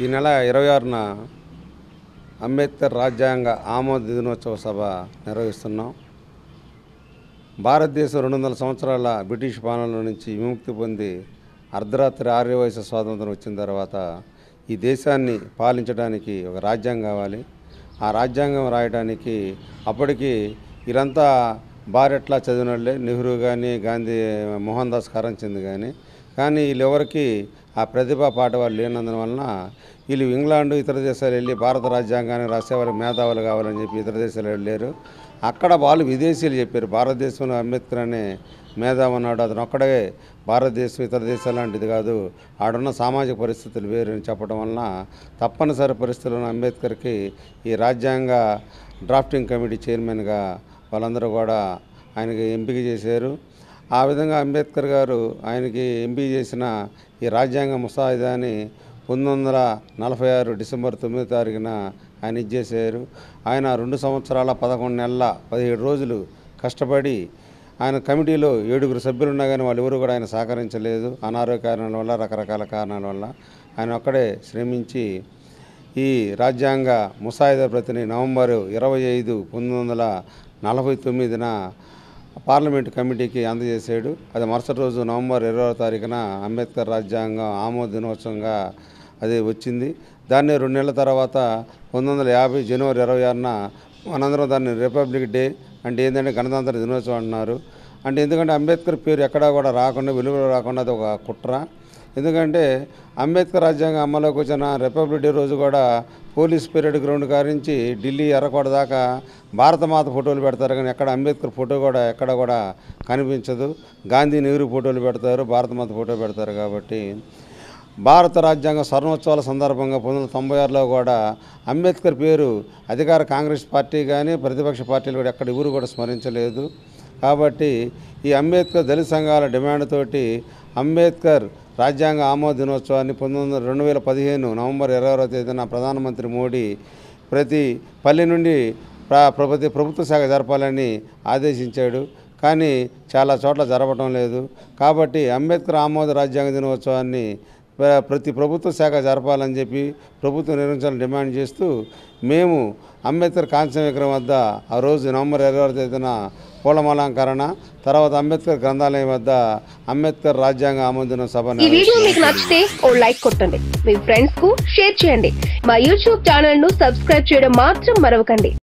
ఈ నెల ఇరవై ఆరున అంబేద్కర్ రాజ్యాంగ ఆమోద దినోత్సవ సభ నిర్వహిస్తున్నాం భారతదేశం రెండు వందల సంవత్సరాల బ్రిటిష్ పాలన నుంచి విముక్తి పొంది అర్ధరాత్రి ఆర్య వయసు స్వాతంత్రం వచ్చిన తర్వాత ఈ దేశాన్ని పాలించడానికి ఒక రాజ్యాంగం కావాలి ఆ రాజ్యాంగం రాయడానికి అప్పటికి వీరంతా బారెట్లా చదివిన వాళ్ళే నెహ్రూ కానీ గాంధీ మోహన్ దాస్ కరంచంద్ కానీ కానీ వీళ్ళెవరికి ఆ ప్రతిభా పాట వాళ్ళు లేనందువలన వీళ్ళు ఇంగ్లాండ్ ఇతర దేశాలు వెళ్ళి భారత రాజ్యాంగాన్ని రాసేవారు మేధావులు కావాలని చెప్పి ఇతర దేశాలు వెళ్ళారు అక్కడ వాళ్ళు విదేశీయులు చెప్పారు భారతదేశంలో అంబేద్కర్ అనే మేధావి ఉన్నాడు అతను ఒక్కడే భారతదేశం ఇతర దేశాలు లాంటిది కాదు ఆడున్న సామాజిక పరిస్థితులు వేరు అని చెప్పడం వలన తప్పనిసరి పరిస్థితుల్లో అంబేద్కర్కి ఈ రాజ్యాంగ డ్రాఫ్టింగ్ కమిటీ చైర్మన్గా వాళ్ళందరూ కూడా ఆయనకి ఎంపిక చేశారు ఆ విధంగా అంబేద్కర్ గారు ఆయనకి ఎంపిక చేసిన ఈ రాజ్యాంగ ముసాయిదాని పంతొమ్మిది వందల నలభై ఆరు డిసెంబర్ తొమ్మిదో తారీఖున ఆయన ఇచ్చేసారు ఆయన రెండు సంవత్సరాల పదకొండు నెలల పదిహేడు రోజులు కష్టపడి ఆయన కమిటీలో ఏడుగురు సభ్యులు ఉన్నా కానీ వాళ్ళు ఎవరు కూడా ఆయన సహకరించలేదు అనారోగ్య కారణాల వల్ల రకరకాల కారణాల వల్ల ఆయన ఒక్కడే శ్రమించి ఈ రాజ్యాంగ ముసాయిదా ప్రతిని నవంబరు ఇరవై ఐదు పంతొమ్మిది వందల నలభై తొమ్మిదిన పార్లమెంట్ కమిటీకి అందజేశాడు అది మరుసటి రోజు నవంబర్ ఇరవై తారీఖున అంబేద్కర్ రాజ్యాంగం ఆమోద దినోత్సవంగా అది వచ్చింది దాన్ని రెండు నెలల తర్వాత పంతొమ్మిది వందల యాభై జనవరి ఇరవై ఆరున మనందరం దాన్ని రిపబ్లిక్ డే అంటే ఏంటంటే గణతంత్ర దినోత్సవం అంటున్నారు అంటే ఎందుకంటే అంబేద్కర్ పేరు ఎక్కడా కూడా రాకుండా వెలుగులో రాకుండా అది ఒక కుట్ర ఎందుకంటే అంబేద్కర్ రాజ్యాంగం అమల్లోకి వచ్చిన రిపబ్లిక్ డే రోజు కూడా పోలీస్ పెరేడ్ గ్రౌండ్ కారించి ఢిల్లీ ఎర్రకోట దాకా భారతమాత ఫోటోలు పెడతారు కానీ ఎక్కడ అంబేద్కర్ ఫోటో కూడా ఎక్కడ కూడా కనిపించదు గాంధీ నెహ్రూ ఫోటోలు పెడతారు భారతమాత ఫోటో పెడతారు కాబట్టి భారత రాజ్యాంగ స్వర్ణోత్సవాల సందర్భంగా పంతొమ్మిది వందల తొంభై ఆరులో కూడా అంబేద్కర్ పేరు అధికార కాంగ్రెస్ పార్టీ కానీ ప్రతిపక్ష పార్టీలు కూడా ఎక్కడ ఎవరు కూడా స్మరించలేదు కాబట్టి ఈ అంబేద్కర్ దళిత సంఘాల డిమాండ్ తోటి అంబేద్కర్ రాజ్యాంగ ఆమోద దినోత్సవాన్ని పంతొమ్మిది వందల రెండు వేల పదిహేను నవంబర్ ఇరవై ఆరో తేదీన ప్రధానమంత్రి మోడీ ప్రతి పల్లె నుండి ప్ర ప్రతి ప్రభుత్వ శాఖ జరపాలని ఆదేశించాడు కానీ చాలా చోట్ల జరపడం లేదు కాబట్టి అంబేద్కర్ ఆమోద రాజ్యాంగ దినోత్సవాన్ని ప్ర- ప్రతి ప్రభుత్వ శాఖ జరపాలని చెప్పి ప్రభుత్వం నిర్వహించాలని డిమాండ్ చేస్తూ మేము అంబేద్కర్ కాంస్య విగ్రహం వద్ద ఆ రోజు నవంబర్ ఇరవై ఆరు తేదీన పూలమాలంకరణ తర్వాత అంబేద్కర్ గ్రంథాలయం వద్ద అంబేద్కర్ రాజ్యాంగ ఆమోదన సభ ఈ వీడియో మీకు నచ్చితే ఓ లైక్ కొట్టండి మీ ఫ్రెండ్స్ కు షేర్ చేయండి మా యూట్యూబ్ ఛానల్ ను సబ్స్క్రైబ్ చేయడం మాత్రం మరవకండి